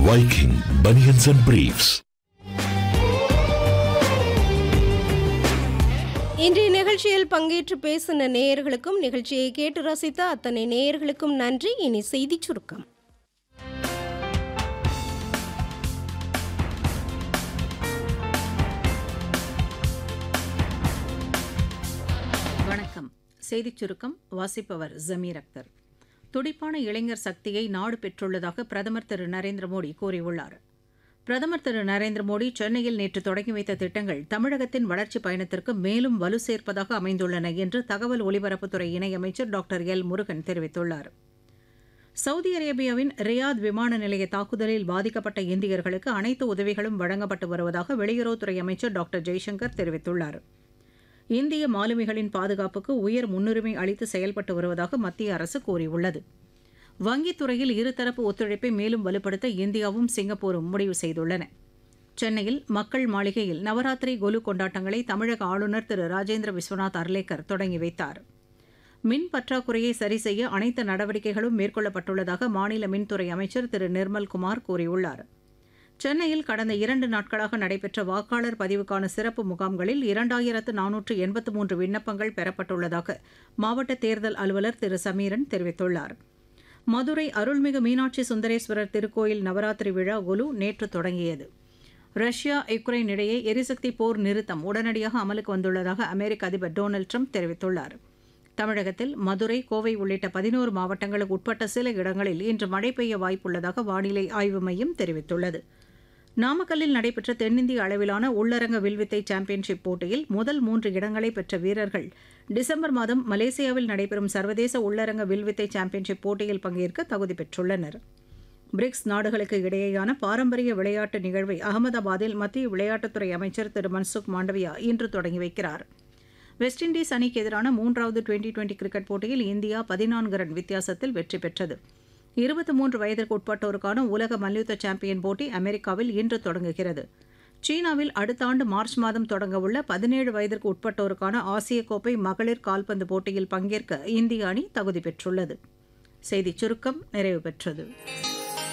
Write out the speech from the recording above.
Viking Bunions and Briefs. இன்றைய நிகழ்ச்சியில் பங்கேற்று பேசின நேயர்களுக்கும் நிகழ்ச்சியை கேட்டு ரசித்த அத்தனை நேயர்களுக்கும் நன்றி இனி செய்திச் சுருக்கம் வணக்கம் செய்திச் சுருக்கம் வாசிப்பவர் ஜமீர் அக்தர் துடிப்பான இளைஞர் சக்தியை நாடு பெற்றுள்ளதாக பிரதமர் திரு நரேந்திர மோடி கூறியுள்ளார் பிரதமர் திரு நரேந்திர மோடி சென்னையில் நேற்று தொடங்கி வைத்த திட்டங்கள் தமிழகத்தின் வளர்ச்சிப் பயணத்திற்கு மேலும் வலு சேர்ப்பதாக அமைந்துள்ளன என்று தகவல் ஒலிபரப்புத்துறை இணையமைச்சர் டாக்டர் எல் முருகன் தெரிவித்துள்ளார் சவுதி அரேபியாவின் ரியாத் விமான நிலைய தாக்குதலில் பாதிக்கப்பட்ட இந்தியர்களுக்கு அனைத்து உதவிகளும் வழங்கப்பட்டு வருவதாக வெளியுறவுத்துறை அமைச்சர் டாக்டர் ஜெய்சங்கர் தெரிவித்துள்ளார் இந்திய மாலுமிகளின் பாதுகாப்புக்கு உயர் முன்னுரிமை அளித்து செயல்பட்டு வருவதாக மத்திய அரசு கூறியுள்ளது வங்கித் துறையில் இருதரப்பு ஒத்துழைப்பை மேலும் வலுப்படுத்த இந்தியாவும் சிங்கப்பூரும் முடிவு செய்துள்ளன சென்னையில் மக்கள் மாளிகையில் நவராத்திரி கொலு கொண்டாட்டங்களை தமிழக ஆளுநர் திரு ராஜேந்திர விஸ்வநாத் அர்லேக்கர் தொடங்கி வைத்தார் மின் பற்றாக்குறையை சரி செய்ய அனைத்து நடவடிக்கைகளும் மேற்கொள்ளப்பட்டுள்ளதாக மாநில மின்துறை அமைச்சர் திரு நிர்மல்குமார் கூறியுள்ளார் சென்னையில் கடந்த இரண்டு நாட்களாக நடைபெற்ற வாக்காளர் பதிவுக்கான சிறப்பு முகாம்களில் இரண்டாயிரத்து நானூற்று எண்பத்து மூன்று விண்ணப்பங்கள் பெறப்பட்டுள்ளதாக மாவட்ட தேர்தல் அலுவலர் திரு சமீரன் தெரிவித்துள்ளார் மதுரை அருள்மிகு மீனாட்சி சுந்தரேஸ்வரர் திருக்கோயில் நவராத்திரி விழா குலு நேற்று தொடங்கியது ரஷ்யா யுக்ரைன் இடையே எரிசக்தி போர் நிறுத்தம் உடனடியாக அமலுக்கு வந்துள்ளதாக அமெரிக்க அதிபர் டொனால்டு ட்ரம்ப் தெரிவித்துள்ளார் தமிழகத்தில் மதுரை கோவை உள்ளிட்ட பதினோரு மாவட்டங்களுக்கு உட்பட்ட சில இடங்களில் இன்று மழை பெய்ய வாய்ப்புள்ளதாக வானிலை ஆய்வு மையம் தெரிவித்துள்ளது நாமக்கல்லில் நடைபெற்ற தென்னிந்திய அளவிலான உள்ளரங்க வில்வித்தை சாம்பியன்ஷிப் போட்டியில் முதல் மூன்று இடங்களை பெற்ற வீரர்கள் டிசம்பர் மாதம் மலேசியாவில் நடைபெறும் சர்வதேச உள்ளரங்க வில்வித்தை சாம்பியன்ஷிப் போட்டியில் பங்கேற்க தகுதி பெற்றுள்ளனர் பிரிக்ஸ் நாடுகளுக்கு இடையேயான பாரம்பரிய விளையாட்டு நிகழ்வை அகமதாபாத்தில் மத்திய விளையாட்டுத்துறை அமைச்சர் திரு மன்சுக் மாண்டவியா இன்று தொடங்கி வைக்கிறார் வெஸ்ட் இண்டீஸ் அணிக்கு எதிரான மூன்றாவது டுவெண்டி டுவெண்டி கிரிக்கெட் போட்டியில் இந்தியா பதினான்கு ரன் வித்தியாசத்தில் வெற்றி பெற்றது இருபத்தி மூன்று வயதிற்கு உட்பட்டோருக்கான உலக மல்யுத்த சாம்பியன் போட்டி அமெரிக்காவில் இன்று தொடங்குகிறது சீனாவில் அடுத்த ஆண்டு மார்ச் மாதம் தொடங்கவுள்ள பதினேழு வயதிற்கு உட்பட்டோருக்கான ஆசிய கோப்பை மகளிர் கால்பந்து போட்டியில் பங்கேற்க இந்திய அணி தகுதி பெற்றுள்ளது செய்திச் சுருக்கம் நிறைவு பெற்றது